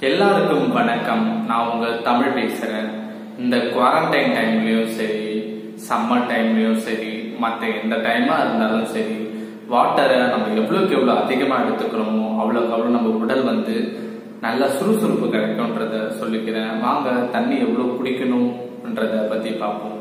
எல்லாருக்கும் வணக்கம் நான் உங்கள் தமிழ் பேசுறேன் இந்த குவாரண்டைன் டைம்லயும் சரி சம்மர் டைம்லயும் சரி மற்ற எந்த டைமா இருந்தாலும் சரி வாட்டரை நம்ம எவ்வளோக்கு எவ்வளோ அதிகமாக எடுத்துக்கிறோமோ அவ்வளோக்கு அவ்வளோ நம்ம உடல் வந்து நல்ல சுறுசுறுப்பு கிடைக்கும்ன்றத சொல்லிக்கிறேன் வாங்க தண்ணி எவ்வளோ குடிக்கணும்ன்றத பற்றி பார்ப்போம்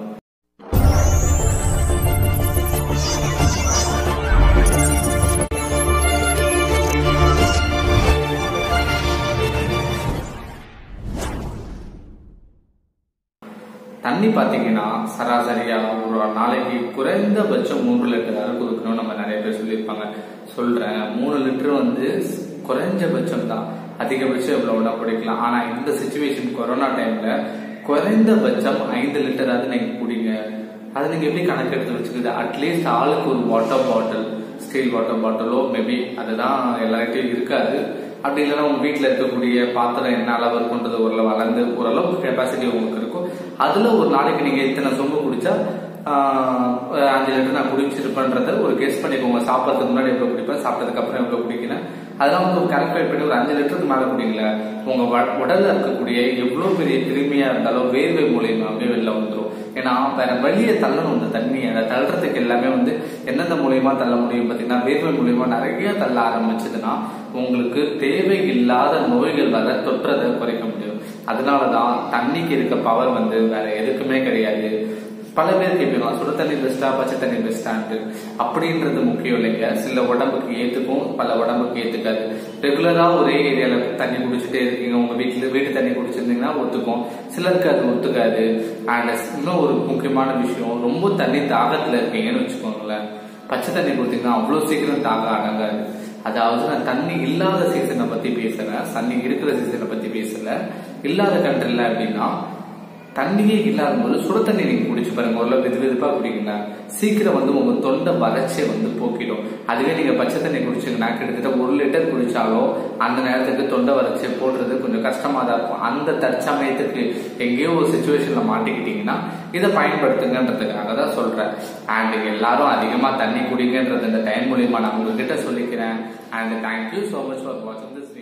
தண்ணி பார்த்தீங்கன்னா சராசரியா ஒரு நாளைக்கு குறைந்தபட்சம் மூன்று லிட்டர் அளவு கொடுக்கணும் நம்ம நிறைய பேர் சொல்லியிருப்பாங்க சொல்றேன் மூணு லிட்டர் வந்து குறைஞ்சபட்சம் தான் அதிகபட்சம் எவ்வளவு வேணா குடிக்கலாம் ஆனா இந்த சுச்சுவேஷன் கொரோனா டைம்ல குறைந்தபட்சம் ஐந்து லிட்டராவது நீங்க குடிங்க அது நீங்க எப்படி கணக்கு எடுத்து வச்சுக்குது அட்லீஸ்ட் ஆளுக்கு ஒரு வாட்டர் பாட்டில் ஸ்டீல் வாட்டர் பாட்டிலோ மேபி அதுதான் எல்லார்கிட்டையும் இருக்காது அப்படி இல்லைன்னா உங்க வீட்டில் இருக்கக்கூடிய பாத்திரம் என்ன அளவு இருக்குன்றது ஓரளவு வளர்ந்து ஓரளவுக்கு கெப்பாசிட்டி உங்களுக்கு இருக்கும் அதுல ஒரு நாளைக்கு நீங்க இத்தனை சொம்பு குடிச்சா ஆஹ் அஞ்சு லிட்டர் நான் குடிச்சிருப்பேன்றத ஒரு கெஸ் பண்ணிக்கோங்க சாப்பிட்றதுக்கு முன்னாடி எவ்வளவு குடிப்பேன் சாப்பிட்டதுக்கு அப்புறம் எவ்வளவு குடிக்கிறேன் அதெல்லாம் வந்து கால்குலேட் பண்ணி ஒரு அஞ்சு லிட்டருக்கு மேல குடிக்கல உங்க வ- உடல்ல இருக்கக்கூடிய எவ்வளவு பெரிய கிருமியா இருந்தாலும் வேர்வை மூலியமாவே வெளில வந்துடும் ஏன்னா வேற வெளியே தள்ளணும் இந்த தண்ணியை அதை தள்ளுறதுக்கு எல்லாமே வந்து எந்தெந்த மூலியமா தள்ள முடியும் பாத்தீங்கன்னா வேர்வை மூலியமா நிறைய தள்ள ஆரம்பிச்சதுன்னா உங்களுக்கு தேவையில்லாத நோய்கள் வர தொற்றதை குறைக்க முடியும் அதனாலதான் தண்ணிக்கு இருக்க பவர் வந்து வேற எதுக்குமே கிடையாது பல பேர் கேட்பீங்க சுடு தண்ணி பெஸ்டா பச்சை தண்ணி பெஸ்டான்ட்டு அப்படின்றது முக்கியம் இல்லைங்க சில உடம்புக்கு ஏத்துக்கும் பல உடம்புக்கு ஏத்துக்காது ரெகுலரா ஒரே ஏரியால தண்ணி குடிச்சிட்டே இருக்கீங்க உங்க வீட்டுல வீட்டு தண்ணி குடிச்சிருந்தீங்கன்னா ஒத்துக்கும் சிலருக்கு அது ஒத்துக்காது அண்ட் இன்னும் ஒரு முக்கியமான விஷயம் ரொம்ப தண்ணி தாகத்துல இருக்கீங்கன்னு வச்சுக்கோங்களேன் பச்சை தண்ணி கொடுத்தீங்கன்னா அவ்வளவு சீக்கிரம் தாகம் அடங்காது அதாவது நான் தண்ணி இல்லாத சீசனை பத்தி பேசுறேன் தண்ணி இருக்கிற சீசனை பத்தி பேசல இல்லாத கண்ட்ரில அப்படின்னா தண்ணியே இல்லாத போது சுட தண்ணி நீங்க குடிச்சு பாருங்க ஓரளவு வெது வெதுப்பா குடிக்கீங்க சீக்கிரம் வந்து உங்க தொண்டை வறட்சியை வந்து போக்கிடும் அதுவே நீங்க பச்சை தண்ணி குடிச்சீங்கன்னா கிட்டத்தட்ட ஒரு லிட்டர் குடிச்சாலும் அந்த நேரத்துக்கு தொண்டை வறட்சியை போடுறது கொஞ்சம் கஷ்டமா தான் இருக்கும் அந்த தற்சமயத்துக்கு எங்கேயோ ஒரு சுச்சுவேஷன்ல மாட்டிக்கிட்டீங்கன்னா இதை பயன்படுத்துங்கன்றதுக்காக தான் சொல்றேன் அண்ட் எல்லாரும் அதிகமா தண்ணி குடிங்கன்றது இந்த டைம் மூலியமா நான் உங்ககிட்ட சொல்லிக்கிறேன் and thank you so much for வாட்சிங் திஸ்